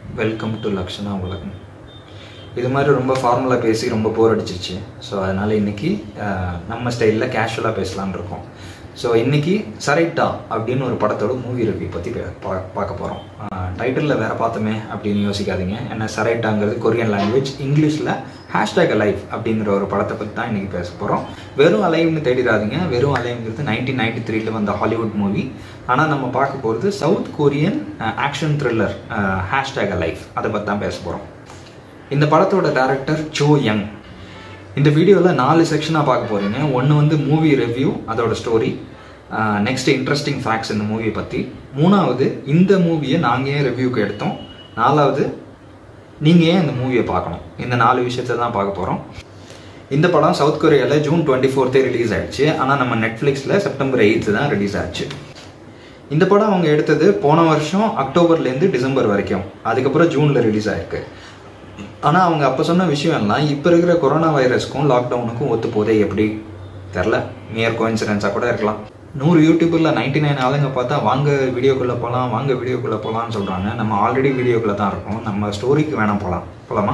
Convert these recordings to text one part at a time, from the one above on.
Welcome to Lakshana உலகம் இது மாதிரி ரொம்ப ஃபார்முலாக பேசி ரொம்ப போர் அடிச்சிருச்சு ஸோ அதனால் இன்றைக்கி நம்ம ஸ்டைலில் கேஷுவலாக பேசலாம்னு இருக்கோம் ஸோ இன்றைக்கி சரைட்டா அப்படின்னு ஒரு படத்தோட மூவி ரிவ்யூ பற்றி பா பார்க்க போகிறோம் டைட்டிலில் வேறு பார்த்தோமே அப்படின்னு யோசிக்காதீங்க ஏன்னா சரைட்டாங்கிறது கொரியன் லாங்குவேஜ் இங்கிலீஷில் ஹேஷ்டேக் அலைவ் அப்படிங்கிற ஒரு படத்தை பற்றி தான் இன்றைக்கி பேச போகிறோம் வெறும் அலைவ்னு தேடிடாதீங்க வெறும் அலைவ்ங்கிறது நைன்டீன் நைன்டி த்ரீல வந்த ஹாலிவுட் மூவி ஆனால் நம்ம பார்க்க போகிறது south Korean action thriller hashtag alive அதை பற்றி தான் பேச போகிறோம் இந்த படத்தோட டேரக்டர் சோ யங் இந்த வீடியோவில் நாலு செக்ஷனாக பார்க்க போகிறீங்க ஒன்று வந்து மூவி ரிவ்யூ அதோட ஸ்டோரி நெக்ஸ்ட் இன்ட்ரெஸ்டிங் ஃபேக்ட்ஸ் இந்த மூவியை பற்றி மூணாவது இந்த மூவியை நாங்கள் ஏன் ரிவ்யூக்கு எடுத்தோம் நாலாவது நீங்கள் ஏன் இந்த மூவியை பார்க்கணும் இந்த நாலு விஷயத்தை தான் பார்க்க போகிறோம் இந்த படம் சவுத் கொரியாவில் ஜூன் டுவெண்ட்டி ஃபோர்த்தே ரிலீஸ் ஆயிடுச்சு ஆனால் நம்ம நெட்ஃப்ளிக்ஸில் செப்டம்பர் எயித்து தான் ரிலீஸ் ஆச்சு இந்த படம் அவங்க எடுத்தது போன வருஷம் அக்டோபர்லேருந்து டிசம்பர் வரைக்கும் அதுக்கப்புறம் ஜூனில் ரிலீஸ் ஆயிருக்கு ஆனால் அவங்க அப்போ சொன்ன விஷயம் எல்லாம் இப்போ இருக்கிற கொரோனா வைரஸ்க்கும் லாக்டவுனுக்கும் ஒத்து போதே எப்படி தெரில நியர் கோயின்சிடென்ஸாக கூட இருக்கலாம் நூறு யூடியூப்பில் நைன்டி நைன் ஆளுங்க பார்த்தா வாங்க வீடியோக்குள்ளே போகலாம் வாங்க வீடியோக்குள்ளே போகலான்னு சொல்கிறாங்க நம்ம ஆல்ரெடி வீடியோக்குள்ளே தான் இருக்கோம் நம்ம ஸ்டோரிக்கு வேணாம் போகலாம் போகலாமா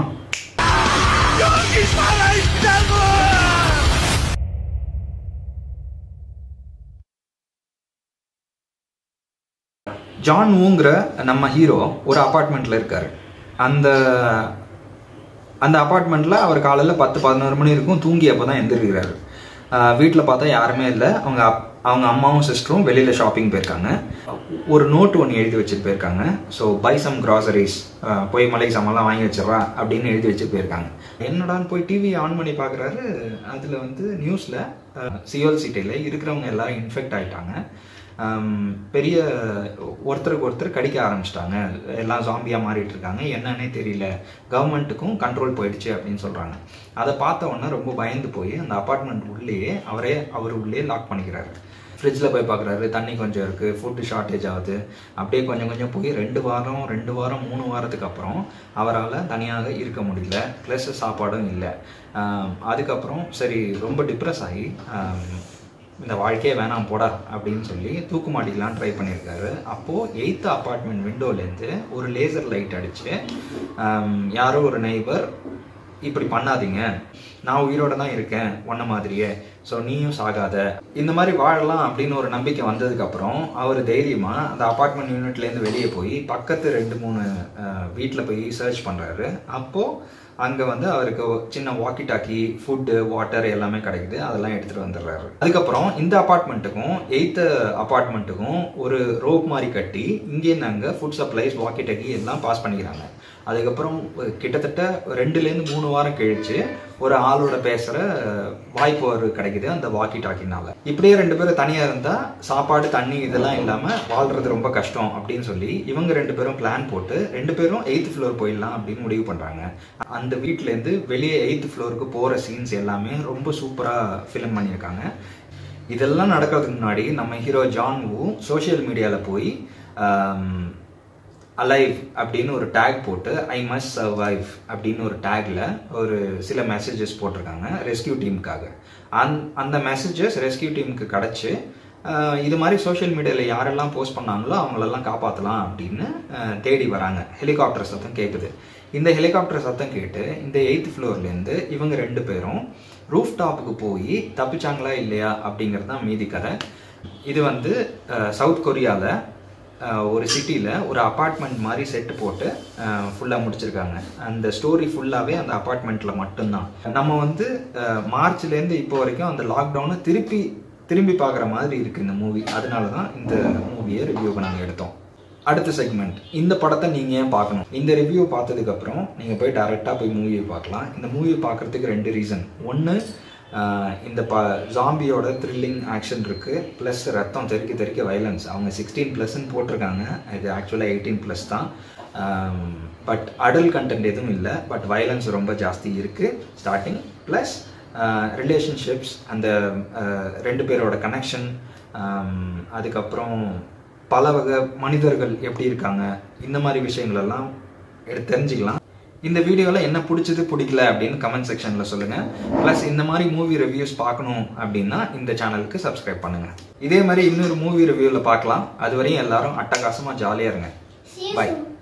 ஜான் ஊங்கிற நம்ம ஹீரோ ஒரு அப்பார்ட்மெண்ட்டில் இருக்கார் அந்த அந்த அப்பார்ட்மெண்ட்டில் அவர் காலையில் பத்து பதினோரு மணி இருக்கும் தூங்கி அப்போ தான் எந்திரிக்கிறாரு வீட்டில் பார்த்தா யாருமே இல்லை அவங்க அப் அவங்க அம்மாவும் சிஸ்டரும் வெளியில் ஷாப்பிங் போயிருக்காங்க ஒரு நோட்டு ஒன்று எழுதி வச்சுட்டு போயிருக்காங்க ஸோ பை சம் கிராசரிஸ் போய் மலை சாமான்லாம் வாங்கி வச்சிடறா அப்படின்னு எழுதி வச்சுட்டு போயிருக்காங்க என்னடான்னு போய் டிவி ஆன் பண்ணி பார்க்குறாரு அதில் வந்து நியூஸில் சியோல் சிட்டியில் இருக்கிறவங்க எல்லாரும் இன்ஃபெக்ட் ஆகிட்டாங்க பெரிய ஒருத்தருக்கு ஒருத்தர் கடிக்க ஆரம்பிச்சிட்டாங்க எல்லாம் ஜாம்பியாக மாறிட்டு இருக்காங்க என்னன்னே தெரியல கவர்மெண்ட்டுக்கும் கண்ட்ரோல் போயிடுச்சு அப்படின்னு சொல்கிறாங்க அதை பார்த்த உடனே ரொம்ப பயந்து போய் அந்த அப்பார்ட்மெண்ட் உள்ளேயே அவரே அவர் உள்ளே லாக் பண்ணிக்கிறாரு ஃப்ரிட்ஜில் போய் பார்க்குறாரு தண்ணி கொஞ்சம் இருக்குது ஃபுட்டு ஷார்ட்டேஜ் ஆகுது அப்படியே கொஞ்சம் கொஞ்சம் போய் ரெண்டு வாரம் ரெண்டு வாரம் மூணு வாரத்துக்கு அப்புறம் அவரால் தனியாக இருக்க முடியல ப்ளஸ் சாப்பாடும் இல்லை அதுக்கப்புறம் சரி ரொம்ப டிப்ரெஸ் ஆகி இந்த வாழ்க்கையே வேணாம் போடா அப்படின்னு சொல்லி தூக்கு மாட்டிக்கலாம் ட்ரை பண்ணியிருக்காரு அப்போது எயித்து அப்பார்ட்மெண்ட் விண்டோலேருந்து ஒரு லேசர் லைட் அடித்து யாரோ ஒரு நெய்பர் இப்படி பண்ணாதீங்க நான் உயிரோட தான் இருக்கேன் ஒன்ன மாதிரியே ஸோ நீயும் சாகாத இந்த மாதிரி வாழலாம் அப்படின்னு ஒரு நம்பிக்கை வந்ததுக்கப்புறம் அவர் தைரியமாக அந்த அப்பார்ட்மெண்ட் யூனிட்லேருந்து வெளியே போய் பக்கத்து ரெண்டு மூணு வீட்டில் போய் சர்ச் பண்ணுறாரு அப்போது அங்கே வந்து அவருக்கு சின்ன வாக்கி டாக்கி ஃபுட்டு வாட்டர் எல்லாமே கிடைக்குது அதெல்லாம் எடுத்துகிட்டு வந்துடுறாரு அதுக்கப்புறம் இந்த அப்பார்ட்மெண்ட்டுக்கும் எயித்து அப்பார்ட்மெண்ட்டுக்கும் ஒரு ரோப் மாதிரி கட்டி இங்கேருந்து அங்கே ஃபுட் சப்ளைஸ் வாக்கி டாக்கி எல்லாம் பாஸ் பண்ணிக்கிறாங்க அதுக்கப்புறம் கிட்டத்தட்ட ரெண்டுலேருந்து மூணு வாரம் கழிச்சு ஒரு ஆளோட பேசுகிற வாய்ப்பு ஒரு கிடைக்குது அந்த வாக்கி டாக்கினால இப்படியே ரெண்டு பேரும் தனியாக இருந்தால் சாப்பாடு தண்ணி இதெல்லாம் இல்லாமல் வாழ்றது ரொம்ப கஷ்டம் அப்படின்னு சொல்லி இவங்க ரெண்டு பேரும் பிளான் போட்டு ரெண்டு பேரும் எயித்து ஃப்ளோர் போயிடலாம் அப்படின்னு முடிவு பண்ணுறாங்க அந்த வீட்டிலேருந்து வெளியே எயித்து ஃப்ளோருக்கு போகிற சீன்ஸ் எல்லாமே ரொம்ப சூப்பராக ஃபிலிம் பண்ணியிருக்காங்க இதெல்லாம் நடக்கிறதுக்கு முன்னாடி நம்ம ஹீரோ ஜான் வு சோஷியல் மீடியாவில் போய் அலைவ் அப்படின்னு ஒரு டேக் போட்டு ஐ மஸ்ட் சர்வைவ் அப்படின்னு ஒரு டேக்ல ஒரு சில மெசேஜஸ் போட்டிருக்காங்க ரெஸ்கியூ டீமுக்காக அந் அந்த மெசேஜஸ் ரெஸ்கியூ டீமுக்கு கிடச்சி இது மாதிரி சோஷியல் மீடியாவில் யாரெல்லாம் போஸ்ட் பண்ணாங்களோ அவங்களெல்லாம் காப்பாற்றலாம் அப்படின்னு தேடி வராங்க ஹெலிகாப்டர் சத்தம் கேட்குது இந்த ஹெலிகாப்டர் சத்தம் கேட்டு இந்த எயித்து ஃப்ளோர்லேருந்து இவங்க ரெண்டு பேரும் ரூஃப் டாப்புக்கு போய் தப்பிச்சாங்களா இல்லையா அப்படிங்கிறது தான் மீதி கதை இது வந்து சவுத் கொரியாவில் ஒரு சிட்டியில் ஒரு அப்பார்ட்மெண்ட் மாதிரி செட்டு போட்டு ஃபுல்லாக முடிச்சிருக்காங்க அந்த ஸ்டோரி ஃபுல்லாகவே அந்த அப்பார்ட்மெண்ட்டில் மட்டும்தான் நம்ம வந்து மார்ச்லேருந்து இப்போ வரைக்கும் அந்த லாக்டவுனை திருப்பி திரும்பி பார்க்குற மாதிரி இருக்குது இந்த மூவி அதனால தான் இந்த மூவியை ரிவ்யூவை நாங்கள் எடுத்தோம் அடுத்த செக்மெண்ட் இந்த படத்தை நீங்கள் ஏன் பார்க்கணும் இந்த ரிவ்யூ பார்த்ததுக்கப்புறம் நீங்கள் போய் டேரெக்டாக போய் மூவியை பார்க்கலாம் இந்த மூவியை பார்க்குறதுக்கு ரெண்டு ரீசன் ஒன்று இந்த ப ஜாம்பியோட த்ரில்லிங் ஆக்ஷன் இருக்குது ப்ளஸ் ரத்தம் தெறிக்க தெறிக்க வைலன்ஸ் அவங்க சிக்ஸ்டீன் ப்ளஸ்ன்னு போட்டிருக்காங்க இது ஆக்சுவலாக எயிட்டீன் ப்ளஸ் தான் பட் அடல் கண்டென்ட் எதுவும் இல்லை பட் வைலன்ஸ் ரொம்ப ஜாஸ்தி இருக்குது ஸ்டார்டிங் ப்ளஸ் ரிலேஷன்ஷிப்ஸ் அந்த ரெண்டு பேரோட கனெக்ஷன் அதுக்கப்புறம் பல வகை மனிதர்கள் எப்படி இருக்காங்க இந்த மாதிரி விஷயங்களெல்லாம் எடுத்து தெரிஞ்சுக்கலாம் இந்த வீடியோவில் என்ன பிடிச்சது பிடிக்கல அப்படின்னு கமெண்ட் செக்ஷனில் சொல்லுங்கள் ப்ளஸ் இந்த மாதிரி மூவி ரிவ்யூஸ் பார்க்கணும் அப்படின்னா இந்த சேனலுக்கு சப்ஸ்கிரைப் பண்ணுங்கள் இதே மாதிரி இன்னொரு மூவி ரிவ்யூவில் பார்க்கலாம் அது வரையும் எல்லாரும் அட்டகாசமாக ஜாலியாக இருங்க See you Bye. soon.